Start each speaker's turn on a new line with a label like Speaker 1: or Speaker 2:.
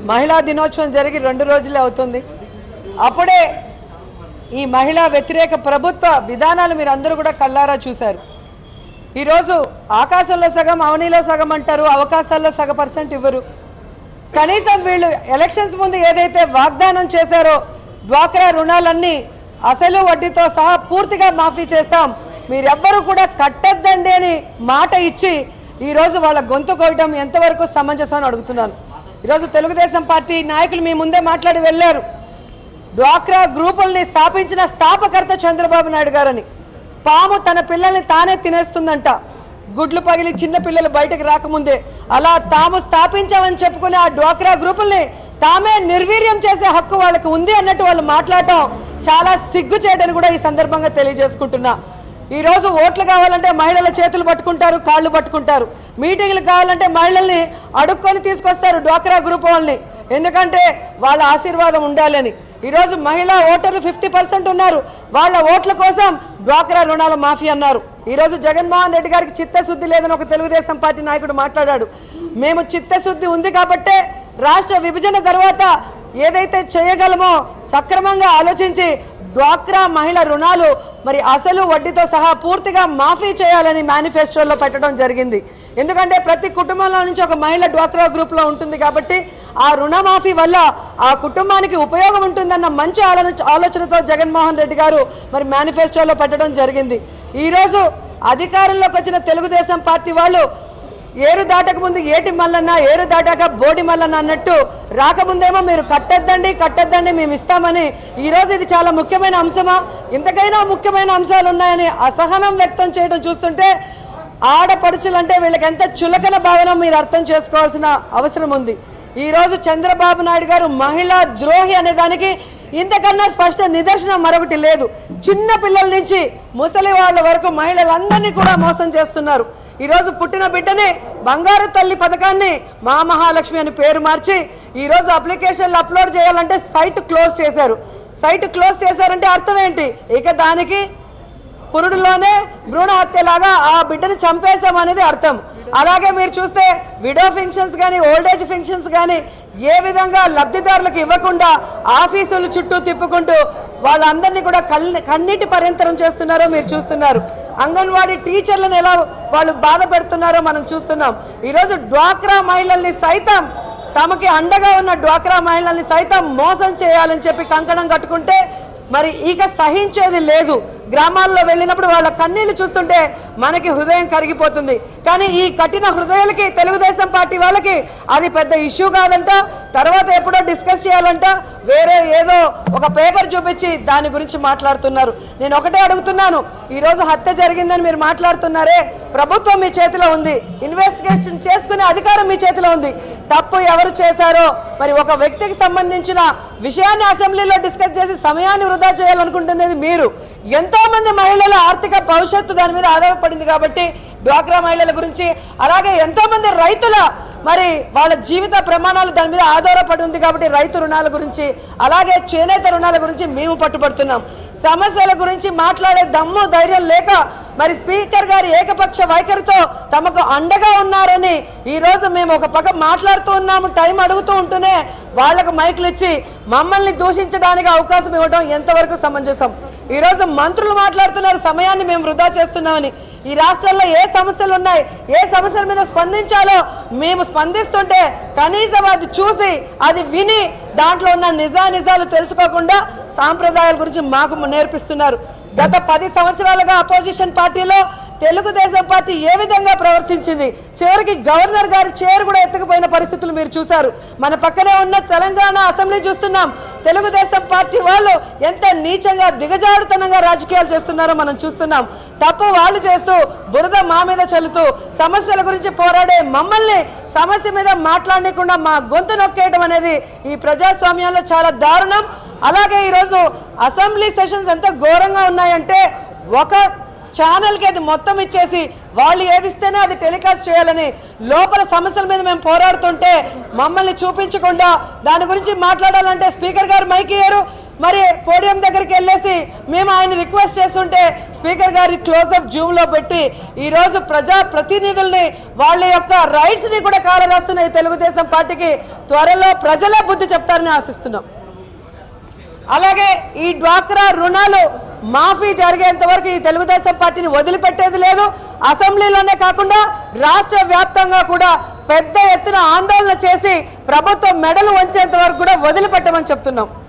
Speaker 1: మహిళా దినోత్సవం జరిగి రెండు రోజులే అవుతుంది అప్పుడే ఈ మహిళా వ్యతిరేక ప్రభుత్వ విధానాలు మీరు అందరూ కూడా కళ్ళారా చూశారు ఈరోజు ఆకాశంలో సగం అవనీలో సగం అంటారు అవకాశాల్లో సగ పర్సెంట్ ఇవ్వరు కనీసం వీళ్ళు ఎలక్షన్స్ ముందు ఏదైతే వాగ్దానం చేశారో డ్వాక్రా రుణాలన్నీ అసలు వడ్డీతో సహా పూర్తిగా మాఫీ చేస్తాం మీరెవ్వరూ కూడా కట్టద్దండి అని మాట ఇచ్చి ఈ రోజు వాళ్ళ గొంతు కోయడం ఎంతవరకు సమంజసం అని అడుగుతున్నాను ఈరోజు తెలుగుదేశం పార్టీ నాయకులు మీ ముందే మాట్లాడి వెళ్ళారు డ్వాక్రా గ్రూపుల్ని స్థాపించిన స్థాపకర్త చంద్రబాబు నాయుడు గారని పాము తన పిల్లల్ని తానే తినేస్తుందంట గుడ్లు పగిలి చిన్న పిల్లలు బయటకు రాకముందే అలా తాము స్థాపించామని చెప్పుకునే ఆ డ్వాక్రా గ్రూపుల్ని తామే నిర్వీర్యం చేసే హక్కు వాళ్ళకి ఉంది అన్నట్టు వాళ్ళు మాట్లాడటం చాలా సిగ్గు చేయడని కూడా ఈ సందర్భంగా తెలియజేసుకుంటున్నా ఈ రోజు ఓట్లు కావాలంటే మహిళల చేతులు పట్టుకుంటారు కాళ్ళు పట్టుకుంటారు మీటింగ్లు కావాలంటే మహిళల్ని అడుక్కొని తీసుకొస్తారు డ్వాక్రా గ్రూప్ వాళ్ళని ఎందుకంటే వాళ్ళ ఆశీర్వాదం ఉండాలని ఈ రోజు మహిళా ఓటర్లు ఫిఫ్టీ పర్సెంట్ ఉన్నారు వాళ్ళ ఓట్ల కోసం డ్వాక్రా రుణాల మాఫీ అన్నారు ఈ రోజు జగన్మోహన్ రెడ్డి గారికి చిత్తశుద్ధి లేదని ఒక తెలుగుదేశం పార్టీ నాయకుడు మాట్లాడాడు మేము చిత్తశుద్ధి ఉంది కాబట్టే రాష్ట్ర విభజన తర్వాత ఏదైతే చేయగలమో సక్రమంగా ఆలోచించి డ్వాక్రా మహిళ రుణాలు మరి అసలు వడ్డీతో సహా పూర్తిగా మాఫీ చేయాలని మేనిఫెస్టోలో పెట్టడం జరిగింది ఎందుకంటే ప్రతి కుటుంబంలో నుంచి ఒక మహిళ డ్వాక్రా గ్రూప్ లో ఉంటుంది కాబట్టి ఆ రుణమాఫీ వల్ల ఆ కుటుంబానికి ఉపయోగం ఉంటుందన్న మంచి ఆలోచన ఆలోచనతో జగన్మోహన్ రెడ్డి గారు మరి మేనిఫెస్టోలో పెట్టడం జరిగింది ఈ రోజు అధికారంలోకి వచ్చిన తెలుగుదేశం పార్టీ వాళ్ళు ఏరు దాటక ముందు ఏటి మల్లన్న ఏరు దాటాక బోడి మల్లన్న అన్నట్టు రాకముందేమో మీరు కట్టొద్దండి కట్టొద్దండి మేము ఇస్తామని ఈ రోజు ఇది చాలా ముఖ్యమైన అంశమా ఇంతకైనా ముఖ్యమైన అంశాలు ఉన్నాయని అసహనం వ్యక్తం చేయడం చూస్తుంటే ఆడపడుచులంటే వీళ్ళకి ఎంత చులకన భావన మీరు అర్థం చేసుకోవాల్సిన అవసరం ఉంది ఈ రోజు చంద్రబాబు నాయుడు గారు మహిళా ద్రోహి అనే దానికి ఇంతకన్నా స్పష్ట నిదర్శనం మరొకటి లేదు చిన్న పిల్లల నుంచి ముసలి వాళ్ళ వరకు మహిళలందరినీ కూడా మోసం చేస్తున్నారు ఈ రోజు పుట్టిన బిడ్డని బంగారు తల్లి పథకాన్ని మా మహాలక్ష్మి అని పేరు మార్చి ఈ రోజు అప్లికేషన్లు అప్లోడ్ చేయాలంటే సైట్ క్లోజ్ చేశారు సైట్ క్లోజ్ చేశారంటే అర్థం ఏంటి ఇక దానికి పురుడులోనే భ్రూణ హత్యలాగా ఆ బిడ్డని చంపేశాం అనేది అర్థం అలాగే మీరు చూస్తే విడో ఫంక్షన్స్ కానీ ఓల్డ్ ఏజ్ ఫంక్షన్స్ కానీ ఏ విధంగా లబ్ధిదారులకు ఇవ్వకుండా ఆఫీసులు చుట్టూ తిప్పుకుంటూ వాళ్ళందరినీ కూడా కల్- కన్నీటి పర్యంతరం చేస్తున్నారో మీరు చూస్తున్నారు అంగన్వాడీ టీచర్లను ఎలా వాళ్ళు బాధ పెడుతున్నారో మనం చూస్తున్నాం ఈరోజు డ్వాక్రా మహిళల్ని సైతం తమకి అండగా ఉన్న డ్వాక్రా మహిళల్ని సైతం మోసం చేయాలని చెప్పి కంకణం కట్టుకుంటే మరి ఇక సహించేది లేదు గ్రామాల్లో వెళ్ళినప్పుడు వాళ్ళ కన్నీళ్లు చూస్తుంటే మనకి హృదయం కరిగిపోతుంది కానీ ఈ కఠిన హృదయాలకి తెలుగుదేశం పార్టీ వాళ్ళకి అది పెద్ద ఇష్యూ కాదంట తర్వాత ఎప్పుడో డిస్కస్ చేయాలంట వేరే ఏదో ఒక పేపర్ చూపించి దాని గురించి మాట్లాడుతున్నారు నేను ఒకటే అడుగుతున్నాను ఈ రోజు హత్య జరిగిందని మీరు మాట్లాడుతున్నారే ప్రభుత్వం మీ చేతిలో ఉంది ఇన్వెస్టిగేషన్ చేసుకునే అధికారం మీ చేతిలో ఉంది తప్పు ఎవరు చేశారో మరి ఒక వ్యక్తికి సంబంధించిన విషయాన్ని అసెంబ్లీలో డిస్కస్ చేసి సమయాన్ని వృధా చేయాలనుకుంటున్నది మీరు ఎంతో మంది మహిళల ఆర్థిక భవిష్యత్తు దాని మీద ఆధారపడింది కాబట్టి డ్వాక్రా మహిళల గురించి అలాగే ఎంతో మంది రైతుల మరి వాళ్ళ జీవిత ప్రమాణాలు దాని మీద ఆధారపడి ఉంది కాబట్టి రైతు రుణాల గురించి అలాగే చేనేత రుణాల గురించి మేము పట్టుబడుతున్నాం సమస్యల గురించి మాట్లాడే దమ్ము ధైర్యం లేక మరి స్పీకర్ గారి ఏకపక్ష వైఖరితో తమకు అండగా ఉన్నారని ఈ రోజు మేము ఒక పక్క మాట్లాడుతూ ఉన్నాము టైం అడుగుతూ ఉంటూనే వాళ్లకు మైకులు ఇచ్చి మమ్మల్ని దూషించడానికి అవకాశం ఇవ్వడం ఎంతవరకు సమంజసం ఈ రోజు మంత్రులు మాట్లాడుతున్నారు సమయాన్ని మేము వృధా చేస్తున్నామని ఈ రాష్ట్రంలో ఏ సమస్యలు ఉన్నాయి ఏ సమస్యల మీద స్పందించాలో మేము స్పందిస్తుంటే కనీసం అది చూసి అది విని దాంట్లో ఉన్న నిజా నిజాలు తెలుసుకోకుండా సాంప్రదాయాల గురించి మాకు నేర్పిస్తున్నారు గత పది సంవత్సరాలుగా అపోజిషన్ పార్టీలో తెలుగుదేశం పార్టీ ఏ విధంగా ప్రవర్తించింది చివరికి గవర్నర్ గారి చైర్ కూడా ఎత్తుకుపోయిన పరిస్థితులు మీరు చూశారు మన పక్కనే ఉన్న తెలంగాణ అసెంబ్లీ చూస్తున్నాం తెలుగుదేశం పార్టీ వాళ్ళు ఎంత నీచంగా దిగజారుతనంగా రాజకీయాలు చేస్తున్నారో మనం చూస్తున్నాం తప్పు వాళ్ళు చేస్తూ బురద మా మీద చల్లుతూ సమస్యల గురించి పోరాడే మమ్మల్ని సమస్య మీద మాట్లాడకుండా మా గొంతు నొక్కేయడం అనేది ఈ ప్రజాస్వామ్యంలో చాలా దారుణం అలాగే ఈరోజు అసెంబ్లీ సెషన్స్ ఎంత ఘోరంగా ఉన్నాయంటే ఒక ఛానల్ కి అది మొత్తం ఇచ్చేసి వాళ్ళు ఏదిస్తేనే అది టెలికాస్ట్ చేయాలని లోపల సమస్యల మీద మేము పోరాడుతుంటే మమ్మల్ని చూపించకుండా దాని గురించి మాట్లాడాలంటే స్పీకర్ గారు మైక్ ఇయ్యారు మరి పోడియం దగ్గరికి వెళ్ళేసి మేము ఆయన రిక్వెస్ట్ చేస్తుంటే స్పీకర్ గారి క్లోజ్అప్ జూమ్ లో పెట్టి ఈ రోజు ప్రజా ప్రతినిధుల్ని వాళ్ళ యొక్క రైట్స్ ని కూడా కాలరాస్తున్న ఈ తెలుగుదేశం పార్టీకి త్వరలో ప్రజలే బుద్ధి చెప్తారని ఆశిస్తున్నాం అలాగే ఈ డ్వాక్రా రుణాలు మాఫీ జరిగేంత వరకు ఈ తెలుగుదేశం పార్టీని వదిలిపెట్టేది లేదు అసెంబ్లీలోనే కాకుండా రాష్ట్ర వ్యాప్తంగా కూడా పెద్ద ఎత్తున ఆందోళన చేసి ప్రభుత్వం మెడలు వంచేంత వరకు కూడా వదిలిపెట్టమని చెప్తున్నాం